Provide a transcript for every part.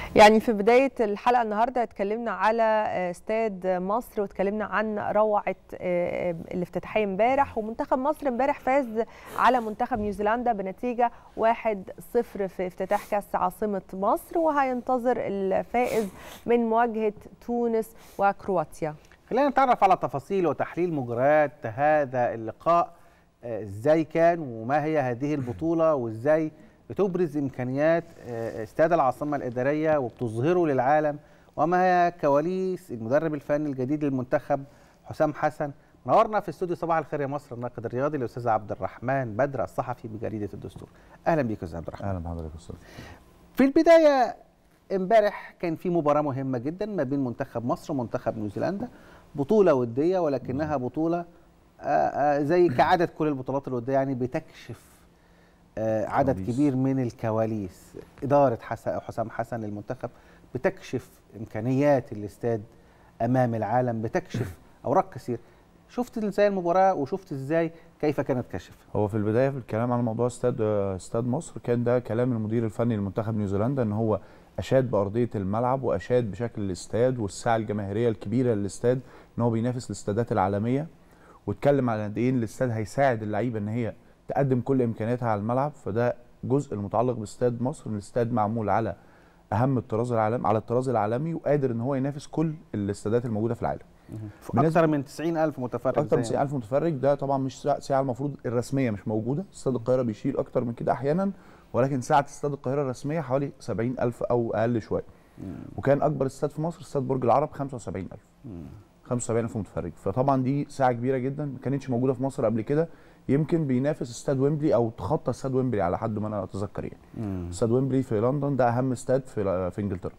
يعني في بداية الحلقة النهاردة اتكلمنا على استاد مصر واتكلمنا عن روعة الافتتاحية امبارح ومنتخب مصر امبارح فاز على منتخب نيوزيلندا بنتيجة 1-0 في افتتاح كأس عاصمة مصر وهينتظر الفائز من مواجهة تونس وكرواتيا خلينا نتعرف على تفاصيل وتحليل مجريات هذا اللقاء ازاي كان وما هي هذه البطولة وازاي بتبرز امكانيات استاد العاصمه الاداريه وبتظهره للعالم وما هي كواليس المدرب الفني الجديد للمنتخب حسام حسن نورنا في استوديو صباح الخير يا مصر الناقد الرياضي الاستاذ عبد الرحمن بدر الصحفي بجريده الدستور اهلا بيك استاذ عبد الرحمن اهلا بحضرتك استاذ في البدايه امبارح كان في مباراه مهمه جدا ما بين منتخب مصر ومنتخب نيوزيلندا بطوله وديه ولكنها بطوله زي كعاده كل البطولات الوديه يعني بتكشف عدد كواليس. كبير من الكواليس إدارة حسام حسن للمنتخب بتكشف إمكانيات الاستاد أمام العالم بتكشف أوراق كثير شفت ازاي المباراة وشفت ازاي كيف كانت كشف هو في البداية في الكلام على موضوع استاد استاد مصر كان ده كلام المدير الفني لمنتخب نيوزيلندا ان هو اشاد بارضيه الملعب واشاد بشكل الاستاد والساعه الجماهيريه الكبيره للاستاد ان هو بينافس الاستادات العالميه واتكلم على قد ايه الاستاد هيساعد اللعيبه ان هي تقدم كل امكانياتها على الملعب فده جزء المتعلق باستاد مصر ان الاستاد معمول على اهم الطراز العالمي على الطراز العالمي وقادر ان هو ينافس كل الاستادات الموجوده في العالم اكثر من 90000 متفرج اكثر من 90000 متفرج ده طبعا مش ساعه المفروض الرسميه مش موجوده استاد القاهره بيشيل اكتر من كده احيانا ولكن ساعه استاد القاهره الرسميه حوالي 70000 او اقل شويه وكان اكبر استاد في مصر استاد برج العرب 75000 75000 متفرج فطبعا دي ساعه كبيره جدا ما كانتش موجوده في مصر قبل كده يمكن بينافس استاد ويمبلي او تخطى استاد ويمبلي على حد ما انا اتذكر يعني استاد ويمبلي في لندن ده اهم استاد في في انجلترا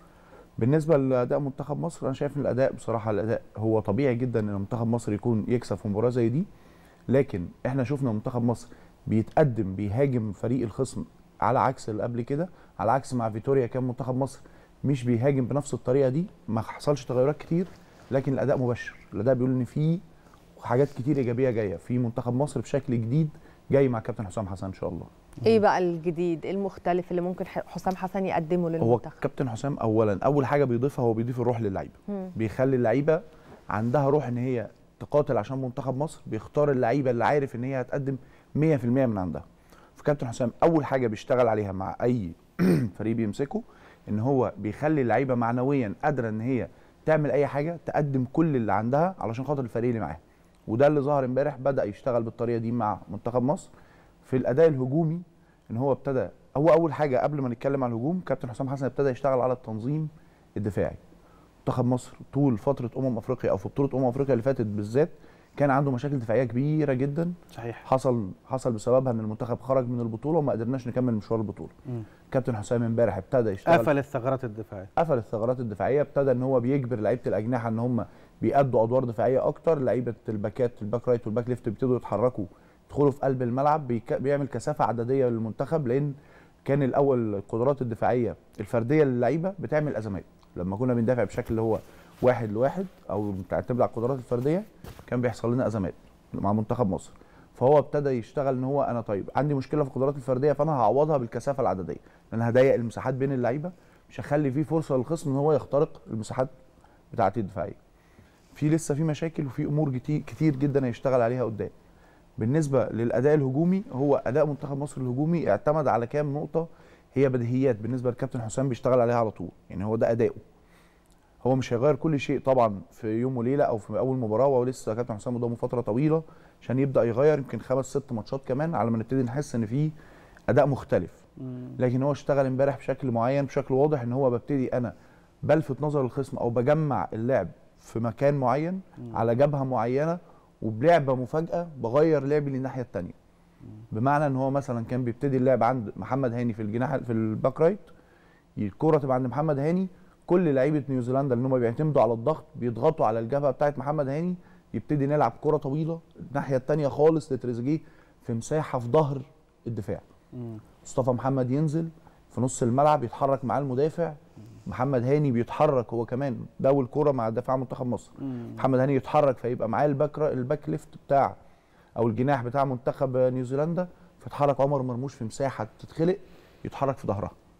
بالنسبه لاداء منتخب مصر انا شايف ان الاداء بصراحه الاداء هو طبيعي جدا ان منتخب مصر يكون يكسب في مباراه زي دي لكن احنا شفنا منتخب مصر بيتقدم بيهاجم فريق الخصم على عكس اللي قبل كده على عكس مع فيتوريا كان منتخب مصر مش بيهاجم بنفس الطريقه دي ما حصلش تغيرات كتير لكن الاداء مبشر الاداء بيقول ان في حاجات كتير ايجابيه جايه في منتخب مصر بشكل جديد جاي مع كابتن حسام حسن ان شاء الله ايه بقى الجديد المختلف اللي ممكن حسام حسن يقدمه للمنتخب هو كابتن حسام اولا اول حاجه بيضيفها هو بيضيف الروح للعيبه بيخلي اللعيبه عندها روح ان هي تقاتل عشان منتخب مصر بيختار اللعيبه اللي عارف ان هي هتقدم 100% من عندها فكابتن حسام اول حاجه بيشتغل عليها مع اي فريق بيمسكه ان هو بيخلي اللعيبه معنويا قادره ان هي تعمل اي حاجه تقدم كل اللي عندها علشان خاطر الفريق اللي معاها وده اللي ظهر امبارح بدا يشتغل بالطريقه دي مع منتخب مصر في الاداء الهجومي ان هو ابتدى هو اول حاجه قبل ما نتكلم على الهجوم كابتن حسام حسن ابتدى يشتغل على التنظيم الدفاعي منتخب مصر طول فتره امم افريقيا او في بطوله امم افريقيا اللي فاتت بالذات كان عنده مشاكل دفاعيه كبيره جدا صحيح حصل حصل بسببها ان المنتخب خرج من البطوله وما قدرناش نكمل مشوار البطوله م. كابتن حسام امبارح ابتدى يشتغل قفل الثغرات الدفاعيه قفل الثغرات الدفاعيه ابتدى ان هو بيجبر لعيبه الاجنحه ان هم بيأدوا ادوار دفاعيه اكتر لعيبه الباكات الباك رايت والباك ليفت بيبتدوا يتحركوا يدخلوا في قلب الملعب بيك... بيعمل كثافه عدديه للمنتخب لان كان الاول القدرات الدفاعيه الفرديه للعيبه بتعمل ازمات لما كنا بندافع بشكل اللي هو واحد لواحد او بتعتمد على القدرات الفرديه كان بيحصل لنا ازمات مع منتخب مصر فهو ابتدى يشتغل ان هو انا طيب عندي مشكله في القدرات الفرديه فانا هعوضها بالكثافه العدديه لان هضيق المساحات بين اللعيبه مش هخلي فيه فرصه للخصم ان هو يخترق المساحات بتاعتي الدفاعيه في لسه في مشاكل وفي امور كتير جدا هيشتغل عليها قدام بالنسبه للاداء الهجومي هو اداء منتخب مصر الهجومي اعتمد على كام نقطه هي بديهيات بالنسبه لكابتن حسام بيشتغل عليها على طول يعني هو ده اداؤه هو مش هيغير كل شيء طبعا في يوم وليله او في اول مباراه وهو لسه كابتن حسام قدامه فتره طويله عشان يبدا يغير يمكن خمس ست ماتشات كمان على ما نبتدي نحس ان في اداء مختلف لكن هو اشتغل امبارح بشكل معين بشكل واضح ان هو ببتدي انا بلفت نظر الخصم او بجمع اللعب في مكان معين على جبهه معينه وبلعبه مفاجاه بغير لعبي للناحيه الثانيه بمعنى ان هو مثلا كان بيبتدي اللعب عند محمد هاني في الجناح في الباك رايت الكوره تبقى عند محمد هاني كل لعيبه نيوزيلندا اللي هم بيعتمدوا على الضغط بيضغطوا على الجبهه بتاعت محمد هاني يبتدي نلعب كره طويله الناحيه الثانيه خالص لتريزيجيه في مساحه في ظهر الدفاع مصطفى محمد ينزل في نص الملعب يتحرك معاه المدافع محمد هاني بيتحرك هو كمان داول كوره مع دفاع منتخب مصر مم. محمد هاني يتحرك فيبقى معاه الباك الباك ليفت بتاع او الجناح بتاع منتخب نيوزيلندا فيتحرك عمر مرموش في مساحه تتخلق يتحرك في ظهرها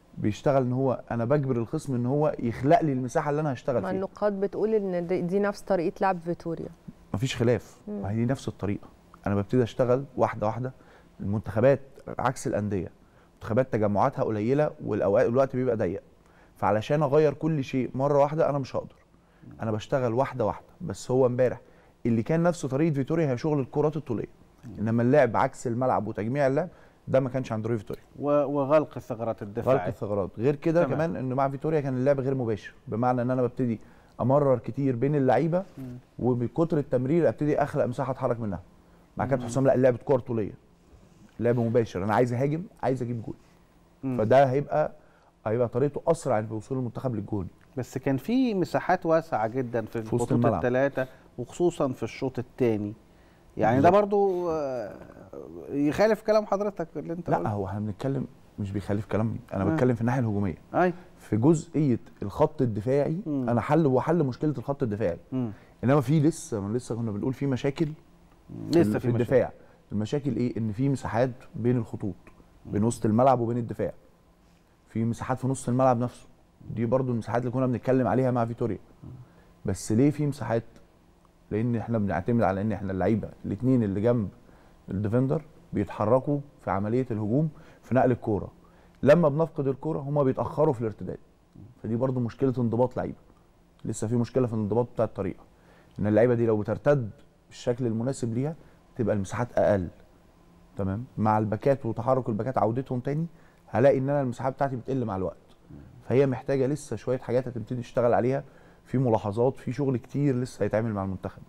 بيشتغل ان هو انا بجبر الخصم ان هو يخلق لي المساحه اللي انا هشتغل ما فيها النقاد بتقول ان دي- دي نفس طريقه لعب فيتوريا مفيش خلاف مم. ما هي دي نفس الطريقه انا ببتدي اشتغل واحده واحده المنتخبات عكس الانديه منتخبات تجمعاتها قليله والاوقات الوقت بيبقى ضيق فعلشان اغير كل شيء مره واحده انا مش هقدر انا بشتغل واحده واحده بس هو امبارح اللي كان نفس طريقه فيتوريا هي شغل الكرات الطوليه انما اللعب عكس الملعب وتجميع اللعب ده ما كانش عند روي فيتوريا و- وغلق الثغرات غلق الدفاعيه الثغرات غير كده تمام. كمان ان مع فيتوريا كان اللعب غير مباشر بمعنى ان انا ببتدي امرر كتير بين اللعيبه مم. وبكتر التمرير ابتدي اخلق مساحه اتحرك منها مع كابتن حسام لا اللعب كور طوليه لعب مباشر انا عايز اهاجم عايز اجيب جول مم. فده هيبقى هيبقى طريقته اسرع في وصول المنتخب للجول بس كان في مساحات واسعه جدا في وسط الخطوط الملعب. الثلاثه وخصوصا في الشوط الثاني يعني ده بالظبط. برضو آه، يخالف كلام حضرتك اللي انت لا قلته. هو احنا بنتكلم مش بيخالف كلامي انا آه. بتكلم في الناحيه الهجوميه اي في جزئيه الخط الدفاعي مم. انا حل وحل مشكله الخط الدفاعي مم. انما في لسه ما لسه كنا بنقول في مشاكل لسه في, في الدفاع المشاكل ايه ان في مساحات بين الخطوط بين وسط الملعب وبين الدفاع في مساحات في نص الملعب نفسه دي برضو المساحات اللي كنا بنتكلم عليها مع فيتوريا بس ليه في مساحات لان احنا بنعتمد على ان احنا اللعيبه الاثنين اللي جنب الديفندر بيتحركوا في عمليه الهجوم في نقل الكوره لما بنفقد الكوره هما بيتاخروا في الارتداد فدي برضو مشكله انضباط لعيبه لسه في مشكله في الانضباط بتاع الطريقه ان اللعيبه دي لو بترتد بالشكل المناسب ليها تبقى المساحات اقل تمام مع الباكات وتحرك الباكات عودتهم تاني هلاقي ان انا المساحات بتاعتي بتقل مع الوقت فهي محتاجه لسه شويه حاجات هتبتدي نشتغل عليها في ملاحظات في شغل كتير لسه هيتعمل مع المنتخب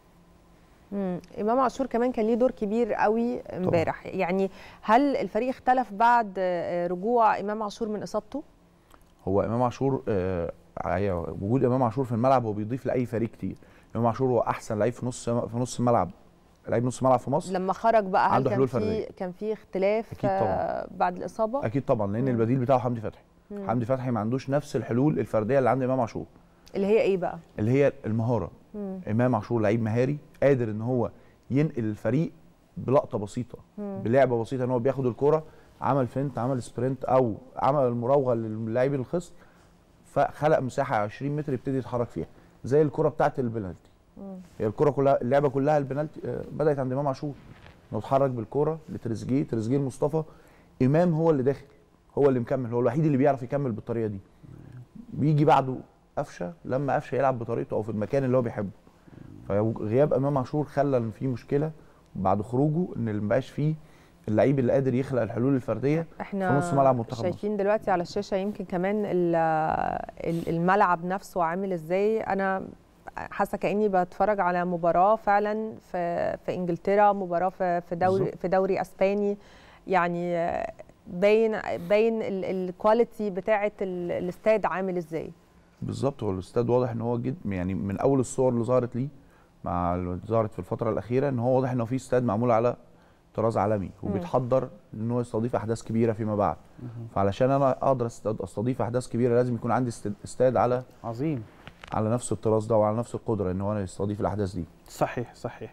مم. امام عاشور كمان كان ليه دور كبير قوي امبارح يعني هل الفريق اختلف بعد آه، رجوع امام عاشور من اصابته هو امام عاشور آه هي وجود امام عاشور في الملعب هو بيضيف لاي فريق كتير امام عاشور هو احسن لعيب في نص في نص الملعب لعيب نص ملعب في مصر لما خرج بقى هل عنده كان حلول في فردية. كان في اختلاف أكيد طبعاً. آه، بعد الاصابه اكيد طبعا لان مم. البديل بتاعه حمدي فتحي مم. حمدي فتحي ما عندوش نفس الحلول الفرديه اللي عند امام عاشور اللي هي ايه بقى اللي هي المهاره مم. امام عاشور لعيب مهاري قادر ان هو ينقل الفريق بلقطه بسيطه مم. بلعبه بسيطه ان هو بياخد الكوره عمل فنت عمل سبرنت او عمل المراوغه للاعب الخصم فخلق مساحه 20 متر يبتدي يتحرك فيها زي الكره بتاعت البنالتي مم. هي الكره كلها اللعبه كلها البنالتي آه، بدات عند امام عاشور انه اتحرك بالكوره لتريزيجيه تريزيجيه لمصطفى امام هو اللي داخل هو اللي مكمل هو الوحيد اللي بيعرف يكمل بالطريقه دي بيجي بعده قفشه لما قفشه يلعب بطريقته او في المكان اللي هو بيحبه فغياب امام عاشور خلى ان في مشكله بعد خروجه ان ما بقاش فيه اللعيب اللي قادر يخلق الحلول الفرديه احنا في نص ملعب منتخب شايفين دلوقتي على الشاشه يمكن كمان ال- ال- الملعب نفسه عامل ازاي انا حاسه كاني بتفرج على مباراه فعلا في في انجلترا مباراه في في دوري بالظبط. في دوري اسباني يعني آه، باين باين ال- الكواليتي بتاعه ال- الاستاد عامل ازاي بالظبط هو الاستاد واضح ان هو جد يعني من اول الصور اللي ظهرت ليه مع اللي ظهرت في الفتره الاخيره ان هو واضح ان هو في استاد معمول على طراز عالمي وبيتحضر ان هو يستضيف احداث كبيره فيما بعد فعلشان انا اقدر أست- استضيف احداث كبيره لازم يكون عندي است- استاد على عظيم على نفس الطراز ده وعلى نفس القدره ان هو انا يستضيف الاحداث دي صحيح صحيح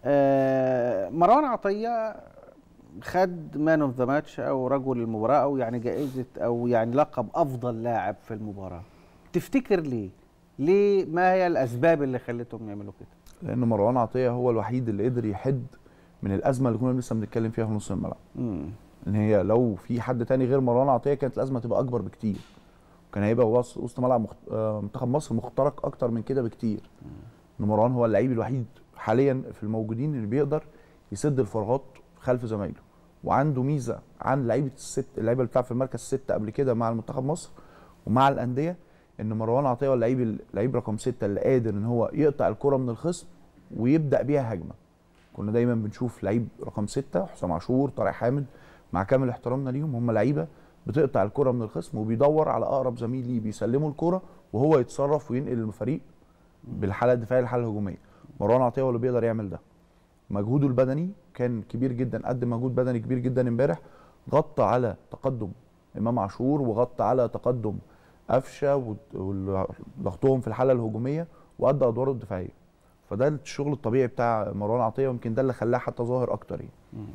آه مروان عطيه خد مان اوف ذا ماتش او رجل المباراه او يعني جائزه او يعني لقب افضل لاعب في المباراه تفتكر ليه ليه ما هي الاسباب اللي خلتهم يعملوا كده لان مروان عطيه هو الوحيد اللي قدر يحد من الازمه اللي كنا لسه بنتكلم فيها في نص الملعب مم. ان هي لو في حد تاني غير مروان عطيه كانت الازمه تبقى اكبر بكتير كان هيبقى وسط وسط ملعب مخت... آه، منتخب مصر مخترق اكتر من كده بكتير ان مروان هو اللعيب الوحيد حاليا في الموجودين اللي بيقدر يسد الفراغات خلف زمايله وعنده ميزه عن لعيبه الست اللعيبه اللي بتلعب في المركز الست قبل كده مع المنتخب مصر ومع الانديه ان مروان عطيه هو اللعيب اللعيب رقم ستة اللي قادر ان هو يقطع الكره من الخصم ويبدا بيها هجمه كنا دايما بنشوف لعيب رقم ستة حسام عاشور طارق حامد مع كامل احترامنا ليهم هم لعيبه بتقطع الكره من الخصم وبيدور على اقرب زميل ليه بيسلمه الكره وهو يتصرف وينقل الفريق بالحاله الدفاعيه للحاله الهجوميه مروان عطيه هو اللي بيقدر يعمل ده مجهوده البدني كان كبير جدا قدم مجهود بدني كبير جدا امبارح غطى على تقدم امام عاشور وغطى على تقدم قفشه وضغطهم في الحاله الهجوميه وادى ادواره الدفاعيه فده الشغل الطبيعي بتاع مروان عطيه ويمكن ده اللي خلاه حتى ظاهر اكتر يعني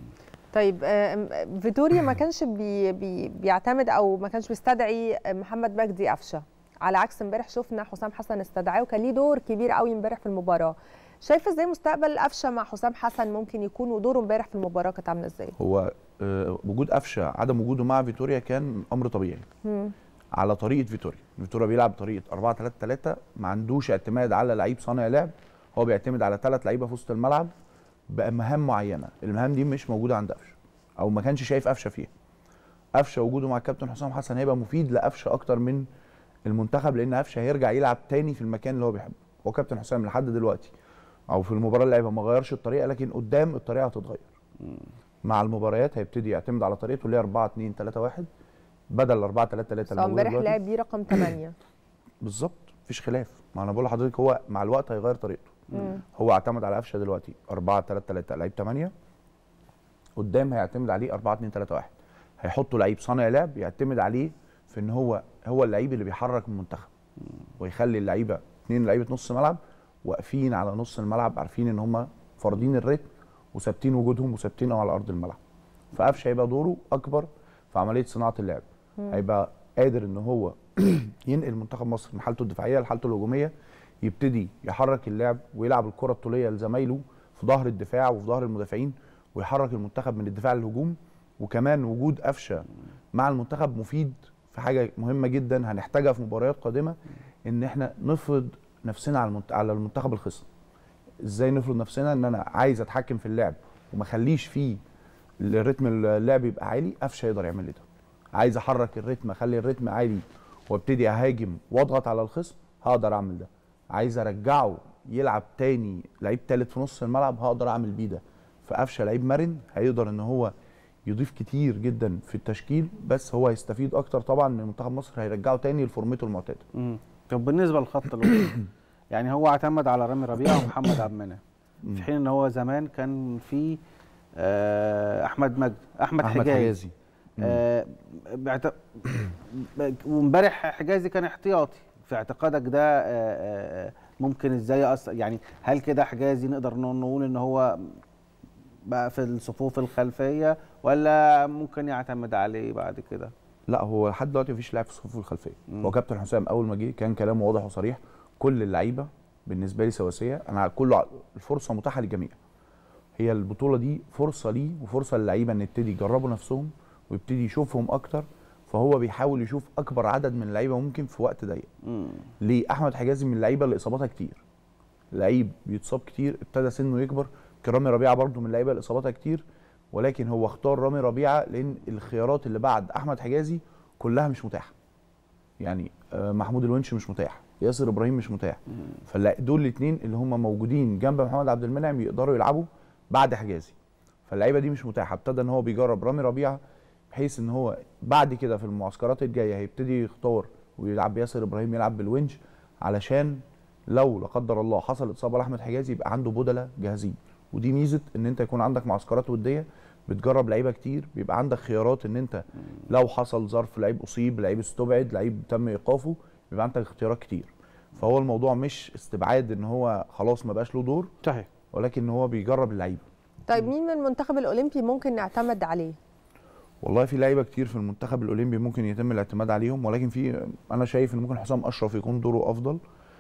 طيب آه، فيتوريا ما كانش بي بي بيعتمد او ما كانش بيستدعي محمد مجدي قفشه على عكس امبارح شفنا حسام حسن استدعاه وكان ليه دور كبير قوي امبارح في المباراه شايفه ازاي مستقبل قفشه مع حسام حسن ممكن يكون ودوره امبارح في المباراه كانت عامله ازاي هو آه، وجود قفشه عدم وجوده مع فيتوريا كان امر طبيعي مم. على طريقه فيتوريا فيتوريا بيلعب طريقه 4 3 3 ما عندوش اعتماد على لعيب صانع لعب هو بيعتمد على ثلاث لعيبه في وسط الملعب بمهام معينه المهام دي مش موجوده عند قفشه او ما كانش شايف قفشه فيها قفشه وجوده مع الكابتن حسام حسن هيبقى مفيد لقفشه اكتر من المنتخب لان قفشه هيرجع يلعب تاني في المكان اللي هو بيحبه هو كابتن حسام لحد دلوقتي او في المباراه اللي لعبها ما غيرش الطريقه لكن قدام الطريقه هتتغير مع المباريات هيبتدي يعتمد على طريقته اللي هي 4 2 3 1 بدل 4 3 3 بس هو امبارح لعب بيه رقم 8 بالظبط مفيش خلاف ما انا بقول لحضرتك هو مع الوقت هيغير طريقته هو اعتمد على قفشه دلوقتي 4 3 3 لعيب 8 قدام هيعتمد عليه 4 2 3 1 هيحطوا لعيب صانع لعب يعتمد عليه في ان هو هو اللعيب اللي بيحرك المنتخب ويخلي اللعيبه اثنين لعيبه نص ملعب واقفين على نص الملعب عارفين ان هم فارضين الريتم وثابتين وجودهم وثابتين على ارض الملعب فقفشه هيبقى دوره اكبر في عمليه صناعه اللعب هيبقى قادر ان هو ينقل منتخب مصر من حالته الدفاعيه لحالته الهجوميه يبتدي يحرك اللعب ويلعب الكره الطوليه لزمايله في ظهر الدفاع وفي ظهر المدافعين ويحرك المنتخب من الدفاع للهجوم وكمان وجود قفشه مع المنتخب مفيد في حاجه مهمه جدا هنحتاجها في مباريات قادمه ان احنا نفرض نفسنا على المنت- على المنتخب الخصم ازاي نفرض نفسنا ان انا عايز اتحكم في اللعب وما اخليش فيه الريتم اللعب يبقى عالي قفشه يقدر يعمل لي ده عايز احرك الريتم اخلي الريتم عالي وابتدي اهاجم واضغط على الخصم هقدر اعمل ده عايز ارجعه يلعب تاني لعيب تالت في نص الملعب هقدر اعمل بيه ده فقفشه لعيب مرن هيقدر ان هو يضيف كتير جدا في التشكيل بس هو هيستفيد اكتر طبعا من منتخب مصر هيرجعه تاني لفورمته المعتاده مم. طب بالنسبه للخط الوسط يعني هو اعتمد على رامي ربيعه ومحمد عبد المنعم في حين ان هو زمان كان في آه، احمد مجد احمد, احمد حجازي حجازي آه، بعت- وامبارح حجازي كان احتياطي في اعتقادك ده آه، آه، ممكن ازاي يأثر يعني هل كده حجازي نقدر نقول نقول ان هو بقى في الصفوف الخلفيه ولا ممكن يعتمد عليه بعد كده؟ لا هو لحد دلوقتي مفيش لاعب في الصفوف الخلفيه مم. هو كابتن حسام اول ما جه كان كلامه واضح وصريح كل اللعيبه بالنسبه لي سواسيه انا كله ع- الفرصه متاحه للجميع هي البطوله دي فرصه ليه وفرصه للعيبه ان يبتدي يجربوا نفسهم ويبتدي يشوفهم اكتر فهو بيحاول يشوف اكبر عدد من اللعيبه ممكن في وقت ضيق مم. ليه احمد حجازي من اللعيبه اللي اصاباتها كتير لعيب بيتصاب كتير ابتدى سنه يكبر كان رامي ربيعه برضه من اللعيبه اللي اصاباتها كتير ولكن هو اختار رامي ربيعه لان الخيارات اللي بعد احمد حجازي كلها مش متاحه يعني آه، محمود الونش مش متاح ياسر ابراهيم مش متاح فدول الاثنين اللي هم موجودين جنب محمد عبد المنعم يقدروا يلعبوا بعد حجازي فاللعيبه دي مش متاحه ابتدى ان هو بيجرب رامي ربيعه بحيث ان هو بعد كده في المعسكرات الجايه هيبتدي يختار ويلعب ياسر ابراهيم يلعب بالونش علشان لو لا قدر الله حصلت اصابه لاحمد حجازي يبقى عنده بدله جاهزين ودي ميزه ان انت يكون عندك معسكرات وديه بتجرب لعيبه كتير بيبقى عندك خيارات ان انت لو حصل ظرف لعيب اصيب لعيب استبعد لعيب تم ايقافه بيبقى عندك اختيارات كتير فهو الموضوع مش استبعاد ان هو خلاص ما بقاش له دور صحيح ولكن هو بيجرب اللعيبه طيب مين من المنتخب الاولمبي ممكن نعتمد عليه والله في لعيبه كتير في المنتخب الاولمبي ممكن يتم الاعتماد عليهم ولكن في انا شايف ان ممكن حسام اشرف يكون دوره افضل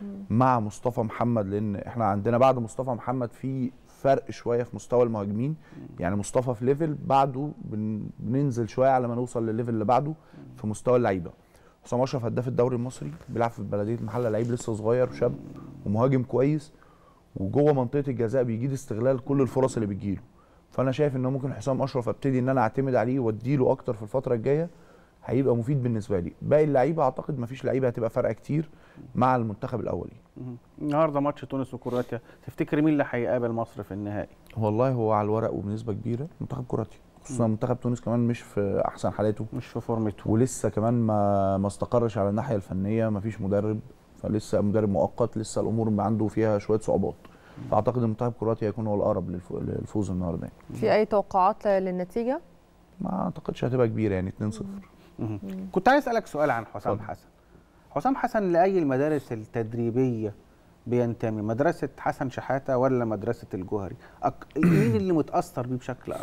مع مصطفى محمد لان احنا عندنا بعد مصطفى محمد في فرق شويه في مستوى المهاجمين يعني مصطفى في ليفل بعده بن بننزل شويه على ما نوصل للليفل اللي بعده في مستوى اللعيبه حسام اشرف هداف الدوري المصري بيلعب في بلديه محله لعيب لسه صغير وشاب ومهاجم كويس وجوه منطقه الجزاء بيجيد استغلال كل الفرص اللي بتجيله فانا شايف ان ممكن حسام اشرف ابتدي ان انا اعتمد عليه واديله اكتر في الفتره الجايه هيبقى مفيد بالنسبه لي باقي اللعيبه اعتقد مفيش لعيبه هتبقى فارقه كتير مع المنتخب الاولي مم. النهارده ماتش تونس وكرواتيا تفتكر مين اللي هيقابل مصر في النهائي؟ والله هو على الورق وبنسبه كبيره منتخب كرواتيا خصوصا منتخب تونس كمان مش في احسن حالاته مش في فورمته ولسه كمان ما ما استقرش على الناحيه الفنيه ما فيش مدرب فلسه مدرب مؤقت لسه الامور ما عنده فيها شويه صعوبات فاعتقد ان منتخب كرواتيا هيكون هو الاقرب للف- للفوز النهارده يعني. في اي توقعات للنتيجه ما اعتقدش هتبقى كبيره يعني 2-0 مم. كنت عايز اسالك سؤال عن حسام اتفضل. حسن حسام حسن لاي المدارس التدريبيه بينتمي مدرسه حسن شحاته ولا مدرسه الجوهري أك... مين اللي متاثر بيه بشكل اكبر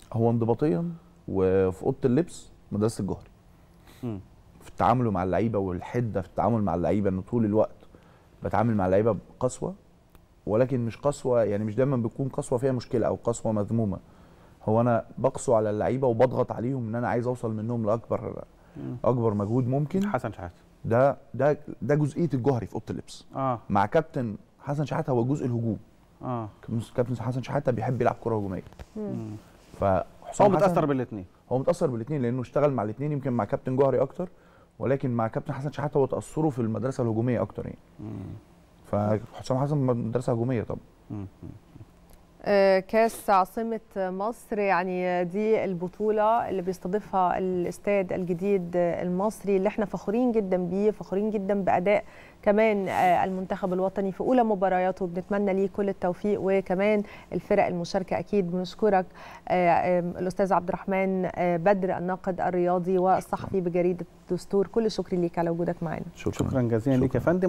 هو انضباطيا وفي اوضه اللبس مدرسه الجوهري مم. في التعامل مع اللعيبه والحده في التعامل مع اللعيبه انه طول الوقت بتعامل مع اللعيبه بقسوه ولكن مش قسوه يعني مش دايما بتكون قسوه فيها مشكله او قسوه مذمومه هو انا بقسو على اللعيبه وبضغط عليهم ان انا عايز اوصل منهم لاكبر مم. اكبر مجهود ممكن حسن شحاته ده ده ده جزئيه الجوهري في اوضه اللبس اه مع كابتن حسن شحاته هو جزء الهجوم اه كابتن حسن شحاته بيحب يلعب كره هجوميه مم. مم. فحسام هو حسن- متاثر بالاثنين هو متاثر بالاثنين لانه اشتغل مع الاثنين يمكن مع كابتن جوهري اكتر ولكن مع كابتن حسن شحاته هو تاثره في المدرسه الهجوميه اكتر يعني فحسام حسن مدرسه هجوميه طبعا آه، كاس عاصمة مصر يعني دي البطولة اللي بيستضيفها الاستاد الجديد المصري اللي احنا فخورين جدا بيه فخورين جدا بأداء كمان آه، المنتخب الوطني في أولى مبارياته بنتمنى ليه كل التوفيق وكمان الفرق المشاركة أكيد بنشكرك آه، آه، الأستاذ عبد الرحمن آه، بدر الناقد الرياضي والصحفي بجريدة دستور كل شكر ليك على وجودك معنا شكرا شكرا جزيلا ليك يا شكراً. فندم